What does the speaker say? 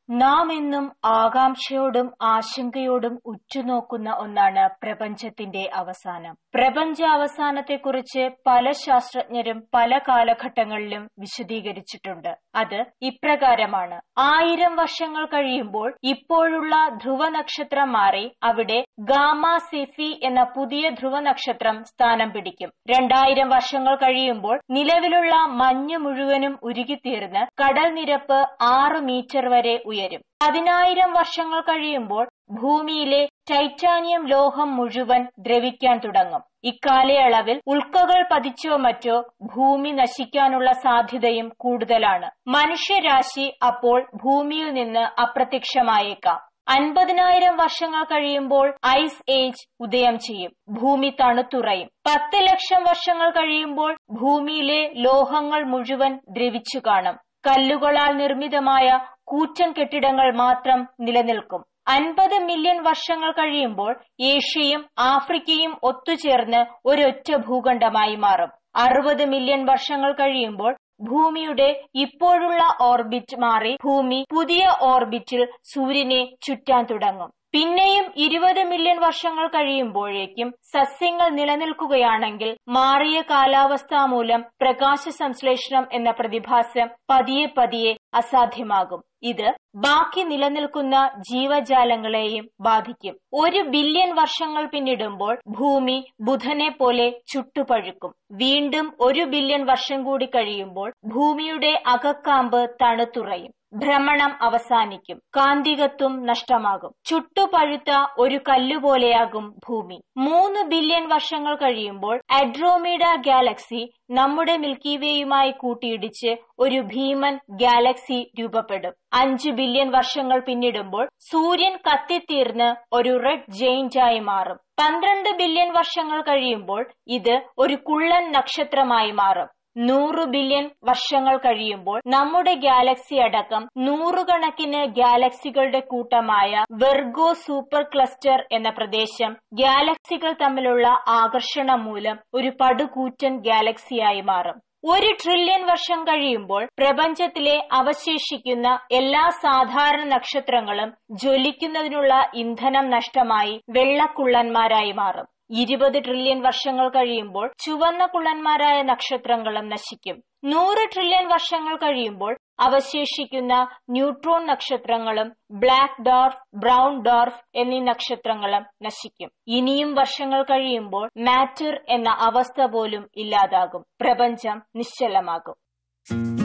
നാം എന്നും ആകാംക്ഷയോടും ആശങ്കയോടും ഉറ്റുനോക്കുന്ന ഒന്നാണ് പ്രപഞ്ചത്തിന്റെ അവസാനം പ്രപഞ്ച അവസാനത്തെക്കുറിച്ച് പല ശാസ്ത്രജ്ഞരും പല കാലഘട്ടങ്ങളിലും വിശദീകരിച്ചിട്ടുണ്ട് അത് ഇപ്രകാരമാണ് ആയിരം വർഷങ്ങൾ കഴിയുമ്പോൾ ഇപ്പോഴുള്ള ധ്രുവ നക്ഷത്രം മാറി അവിടെ ഗാമ സെഫി എന്ന പുതിയ ധ്രുവ നക്ഷത്രം സ്ഥാനം പിടിക്കും രണ്ടായിരം വർഷങ്ങൾ കഴിയുമ്പോൾ നിലവിലുള്ള മഞ്ഞ് മുഴുവനും ഉരുകിത്തീർന്ന് കടൽ നിരപ്പ് ആറ് മീറ്റർ വരെ ഉയരും പതിനായിരം വർഷങ്ങൾ കഴിയുമ്പോൾ ഭൂമിയിലെ ടൈറ്റാനിയം ലോഹം മുഴുവൻ ദ്രവിക്കാൻ തുടങ്ങും ഇക്കാലയളവിൽ ഉൽക്കകൾ പതിച്ചോ മറ്റോ ഭൂമി നശിക്കാനുള്ള സാധ്യതയും കൂടുതലാണ് മനുഷ്യരാശി അപ്പോൾ ഭൂമിയിൽ നിന്ന് അപ്രത്യക്ഷമായേക്കാം അൻപതിനായിരം വർഷങ്ങൾ കഴിയുമ്പോൾ ഐസ് ഏജ് ഉദയം ചെയ്യും ഭൂമി തണുത്തുറയും പത്ത് ലക്ഷം വർഷങ്ങൾ കഴിയുമ്പോൾ ഭൂമിയിലെ ലോഹങ്ങൾ മുഴുവൻ ദ്രവിച്ചു കാണും കല്ലുകളാൽ നിർമ്മിതമായ കൂറ്റൻ കെട്ടിടങ്ങൾ മാത്രം നിലനിൽക്കും അൻപത് മില്യൺ വർഷങ്ങൾ കഴിയുമ്പോൾ ഏഷ്യയും ആഫ്രിക്കയും ഒത്തുചേർന്ന് ഒരൊറ്റ ഭൂഖണ്ഡമായി മാറും അറുപത് മില്യൺ വർഷങ്ങൾ കഴിയുമ്പോൾ ഭൂമിയുടെ ഇപ്പോഴുള്ള ഓർബിറ്റ് മാറി ഭൂമി പുതിയ ഓർബിറ്റിൽ സൂര്യനെ ചുറ്റാൻ തുടങ്ങും പിന്നെയും ഇരുപത് മില്യൺ വർഷങ്ങൾ കഴിയുമ്പോഴേക്കും സസ്യങ്ങൾ നിലനിൽക്കുകയാണെങ്കിൽ മാറിയ കാലാവസ്ഥ മൂലം പ്രകാശ സംശ്ലേഷണം എന്ന പ്രതിഭാസം പതിയെ പതിയെ അസാധ്യമാകും ഇത് ബാക്കി നിലനിൽക്കുന്ന ജീവജാലങ്ങളെയും ബാധിക്കും ഒരു ബില്യൺ വർഷങ്ങൾ പിന്നിടുമ്പോൾ ഭൂമി ബുധനെ പോലെ ചുട്ടുപഴുക്കും വീണ്ടും ഒരു ബില്യൺ വർഷം കൂടി കഴിയുമ്പോൾ ഭൂമിയുടെ അകക്കാമ്പ് തണുത്തുറയും ഭ്രമണം അവസാനിക്കും കാന്തികത്വം നഷ്ടമാകും ചുട്ടുപഴുത്ത ഒരു കല്ലുപോലെയാകും ഭൂമി മൂന്ന് ബില്യൺ വർഷങ്ങൾ കഴിയുമ്പോൾ അഡ്രോമീഡ ഗാലക്സി നമ്മുടെ മിൽക്കി വേയുമായി കൂട്ടിയിടിച്ച് ഒരു ഭീമൻ ഗാലക്സി രൂപപ്പെടും അഞ്ച് ബില്യൺ വർഷങ്ങൾ പിന്നിടുമ്പോൾ സൂര്യൻ കത്തിത്തീർന്ന് ഒരു റെഡ് ജെയിന്റായി മാറും പന്ത്രണ്ട് ബില്യൺ വർഷങ്ങൾ കഴിയുമ്പോൾ ഇത് ഒരു കുള്ളൻ നക്ഷത്രമായി മാറും നൂറ് ബില്യൺ വർഷങ്ങൾ കഴിയുമ്പോൾ നമ്മുടെ ഗാലക്സി അടക്കം നൂറുകണക്കിന് ഗാലക്സികളുടെ കൂട്ടമായ വെർഗോ സൂപ്പർ ക്ലസ്റ്റർ എന്ന പ്രദേശം ഗാലക്സികൾ തമ്മിലുള്ള ആകർഷണം മൂലം ഒരു പടുകൂറ്റൻ ഗാലക്സിയായി മാറും ഒരു ട്രില്യൺ വർഷം കഴിയുമ്പോൾ പ്രപഞ്ചത്തിലെ അവശേഷിക്കുന്ന എല്ലാ സാധാരണ നക്ഷത്രങ്ങളും ജ്വലിക്കുന്നതിനുള്ള ഇന്ധനം നഷ്ടമായി വെള്ളക്കുള്ളന്മാരായി മാറും ഇരുപത് ട്രില്യൺ വർഷങ്ങൾ കഴിയുമ്പോൾ ചുവന്ന കുള്ളന്മാരായ നക്ഷത്രങ്ങളും നശിക്കും നൂറ് ട്രില്യൺ വർഷങ്ങൾ കഴിയുമ്പോൾ അവശേഷിക്കുന്ന ന്യൂട്രോൺ നക്ഷത്രങ്ങളും ബ്ലാക്ക് ഡോർഫ് ബ്രൗൺ ഡോർഫ് എന്നീ നക്ഷത്രങ്ങളും നശിക്കും ഇനിയും വർഷങ്ങൾ കഴിയുമ്പോൾ മാറ്റർ എന്ന അവസ്ഥ പോലും ഇല്ലാതാകും പ്രപഞ്ചം നിശ്ചലമാകും